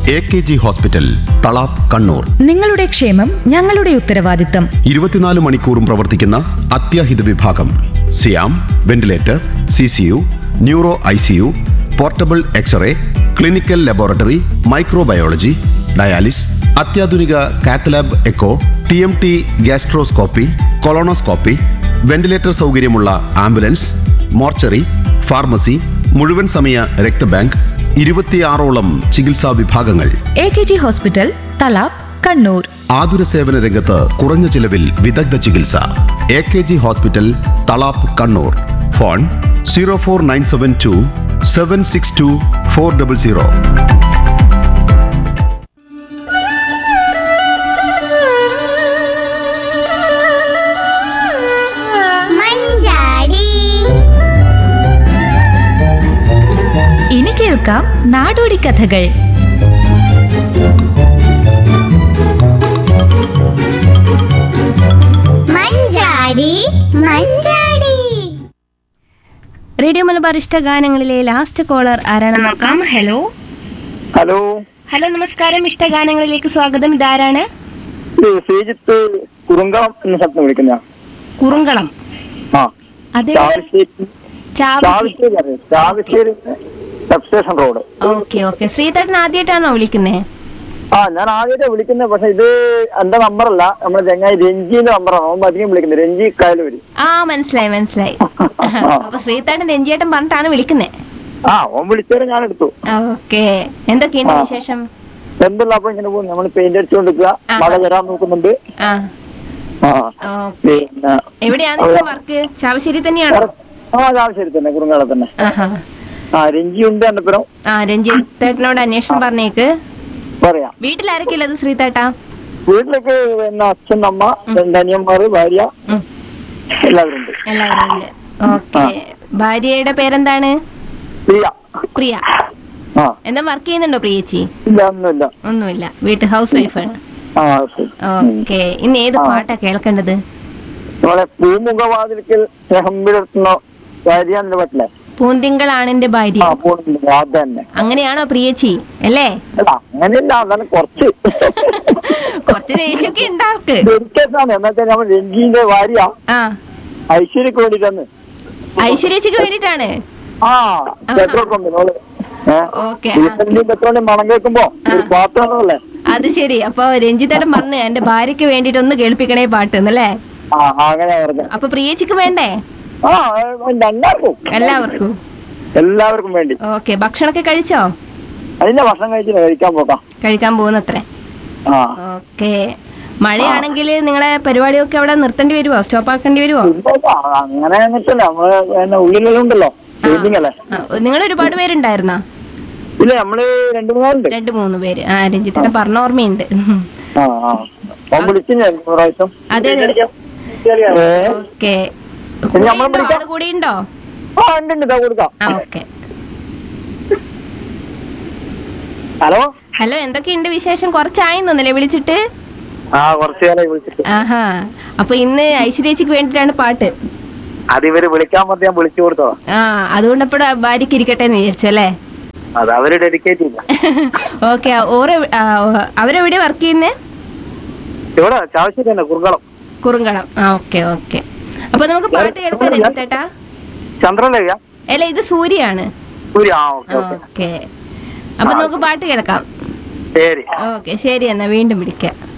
A K G hospital Thalap Kannur നിങ്ങളുടെ ക്ഷേമം ഞങ്ങളുടെ ഉത്തരവാദിത്തം ഇരുപത്തിനാല് മണിക്കൂറും പ്രവർത്തിക്കുന്ന അത്യാഹിത വിഭാഗം സിയാം ventilator C C U neuro I C U portable X-ray clinical laboratory microbiology dialysis അത്യാധുനിക cath lab echo T M T gastroscopy colonoscopy ventilator സൗകര്യമുള്ള ആംബുലൻസ് മോർച്ചറി ഫാർമസി മുഴുവൻ സമയ രക്തബാങ്ക് ഇരുപത്തിയാറോളം ചികിത്സാ വിഭാഗങ്ങൾ A K G hospital Thalap Kannur ആതുര സേവന രംഗത്ത് കുറഞ്ഞ ചിലവിൽ വിദഗ്ധ ചികിത്സ A K G hospital Thalap Kannur phone zero four nine seven two seven six two four double zero മഞ്ചാടി ഇനി കേൾക്കാം നാടോടി കഥകൾ മഞ്ചാടി മഞ്ചാടി റേഡിയോ മലബാർ ഇഷ്ട ഗാനങ്ങളിലെ ലാസ്റ്റ് കോളർ ആരാണെന്ന് നോക്കാം ഹലോ ഹലോ ഹലോ നമസ്കാരം ഇഷ്ട ഗാനങ്ങളിലേക്ക് സ്വാഗതം ഇതാരാണ് ഇത് ശ്രീജിത്ത് കുറുങ്കം എന്ന സ്ഥലത്ത് വിളിക്കുന്ന കുറുങ്കളം ആ അതെ ചാവശ്ശേരി ചാവശ്ശേരി ചാവശ്ശേരി അറിയാം Chavassery substation road okay okay ശ്രീതട്ടൻ ആദ്യമായിട്ടാണോ വിളിക്കുന്നേ ആ ഞാൻ ആദ്യമായിട്ട് വിളിക്കുന്നത് പക്ഷെ ഇത് എന്റെ നമ്പറല്ല നമ്മുടെ ചെങ്ങായി രഞ്ജിന്റെ നമ്പറാണ് അവൻ അധികം വിളിക്കുന്നത് രഞ്ജി കായലൂരി ആ മനസ്സിലായി മനസ്സിലായി അപ്പൊ ശ്രീതട്ടൻ രഞ്ജിയേട്ടൻ പറഞ്ഞിട്ടാണ് വിളിക്കുന്നേ ആ അവൻ വിളിച്ചേരം ഞാൻ എടുത്തു ഓക്കെ എന്തൊക്കെയുണ്ട് വിശേഷം എന്തുള്ള അപ്പൊ ഇങ്ങനെ പോകും നമ്മൾ പെയിന്റ് അടിച്ചുകൊണ്ടിരിക്കുക ആ. മഴ വരാൻ നോക്കുന്നുണ്ട് ആ ആ ഓക്കെ പിന്നെ എവിടെയാണ് ഇപ്പൊ വർക്ക് ചാവശ്ശേരി തന്നെയാണോ ആ ചാവശ്ശേരി തന്നെ കുറുങ്കാള തന്നെ ആഹാ ആ രഞ്ജി ഉണ്ട് എന്റെ പുരം ആ രഞ്ജിത്തേട്ടനോട് അന്വേഷണം പറഞ്ഞേക്ക് പറയാം വീട്ടിലാരൊക്കെയുള്ളത് ശ്രീതേട്ടാ വീട്ടിലേക്ക് പിന്നെ അച്ഛൻ അമ്മ രണ്ട് അനിയന്മാര് ഭാര്യ ഉം. എല്ലാവരും ഉണ്ട് എല്ലാവരും ഉണ്ട് ഓക്കെ ഭാര്യയുടെ പേരെന്താണ് പ്രിയ പ്രിയ ആ എന്താ വർക്ക് ചെയ്യുന്നുണ്ടോ പ്രിയച്ചി ഇല്ല ഒന്നുമില്ല ഒന്നുമില്ല വീട്ടു ഹൗസ് വൈഫാണ് ആ ശരി ഓക്കെ ഇന്ന് ഏത് പാട്ടാ കേൾക്കേണ്ടത് നമ്മളെ പൂമുഖവാതിൽക്കൽ സ്നേഹം വിടർത്തുന്ന ഭാര്യാന്റെ പറ്റില്ലേ പൂന്തിങ്കളാണെന്റെ ഭാര്യ ആ പൂമുഖ അത് തന്നെ അങ്ങനെയാണോ പ്രിയച്ചി അല്ലേ അല്ല അങ്ങനെയല്ല അതാണ് കുറച്ച് കുറച്ച് ദേഷ്യമൊക്കെ ഉണ്ടാർക്ക് ഡെഡിക്കേഷനാണ് എന്താ വെച്ചാൽ നമ്മൾ രഞ്ജീന്റെ ഭാര്യ ആ ഐശ്വര്യക്ക് വേണ്ടിട്ടാണ് ഐശ്വര്യച്ചിക്ക് വേണ്ടിട്ടാണ് ആ പെട്രോൾ പമ്പിനോള് ഓക്കെ പെട്രോളിന്റെ മണം കേൾക്കുമ്പോ ഒരു പാത്രമല്ലേ അത് ശരി അപ്പൊ രഞ്ജിത്തേട്ടൻ പറഞ്ഞ് എന്റെ ഭാര്യക്ക് വേണ്ടിട്ട് ഒന്ന് കേൾപ്പിക്കണേ പാട്ട് എന്നല്ലേ ആ അങ്ങനെ പറഞ്ഞു അപ്പൊ പ്രിയച്ചിക്ക് വേണ്ടേ ആ രണ്ടാർക്കും എല്ലാവർക്കും എല്ലാവർക്കും വേണ്ടി ഓക്കെ ഭക്ഷണമൊക്കെ കഴിച്ചോ അതിന്റെ ഭക്ഷണം കഴിച്ചില്ല കഴിക്കാൻ പോക്കാം കഴിക്കാൻ പോകുന്നത്രേ ആ ഓക്കെ മഴയാണെങ്കിൽ നിങ്ങളെ പരിപാടിയൊക്കെ അവിടെ നിർത്തേണ്ടി വരുമോ സ്റ്റോപ്പ് ആക്കേണ്ടി വരുമോ ഇല്ല, അങ്ങനെ നിൽക്കില്ല നമ്മള് പിന്നെ ഉള്ളിലെല്ലാം ഉണ്ടല്ലോ പെയിന്റിംഗ് അല്ലേ നിങ്ങൾ ഒരുപാട് പേരുണ്ടായിരുന്നോ ഇല്ല നമ്മള് രണ്ടു മൂന്നാളുണ്ട് രണ്ട് മൂന്ന് പേര് ആ രഞ്ജിത്തേട്ടൻ പറഞ്ഞ ഓർമ്മയുണ്ട് ആ ആ അവൻ വിളിച്ചു ഞാൻ ഒരു പ്രാവശ്യം അതെ അതെ ഏ? ഓക്കെ ഇനി നമ്മളെ വിളിക്കാം. കൂടി ഉണ്ടോ ആ ഉണ്ട് ഉണ്ട് ഇതാ കൊടുക്കാം ആ ഓക്കെ ഹലോ ഹലോ എന്തൊക്കെയുണ്ട് വിശേഷം കുറച്ചായി തോന്നല്ലേ വിളിച്ചിട്ട് ആ കുറച്ചു കാലമായി വിളിച്ചിട്ട് ആഹാ അപ്പൊ ഇന്ന് ഐശ്വര്യച്ചിക്ക് വേണ്ടിയിട്ടാണ് പാട്ട് അത് ഇവര് വിളിക്കാൻ പറഞ്ഞ് ഞാൻ വിളിച്ചു കൊടുത്തോ ആ അതുകൊണ്ട് അപ്പോൾ ഭാര്യയ്ക്ക് ഇരിക്കട്ടെ എന്ന് വിചാരിച്ചു അല്ലേ അത് അവര് ഡെഡിക്കേറ്റ് ചെയ്ത ഓക്കെ ഓരോ അവരെവിടെ വർക്ക് ചെയ്യുന്നേ ഇവിടെ ചാവശ്ശേരി തന്നെ കുറുകളം കുറുങ്കളം ആ ഓക്കെ ഓക്കെ അപ്പൊ നമുക്ക് പാട്ട് കേൾക്കാം രഞ്ജിത്തേട്ടാ ചന്ദ്രലേഖ അല്ല ഇത് സൂര്യാണ് സൂര്യ ആ ഓക്കെ ഓക്കെ ഓക്കെ അപ്പൊ നമുക്ക് പാട്ട് കേൾക്കാം ശരി ഓക്കെ ശരി എന്നാ വീണ്ടും വിളിക്കാം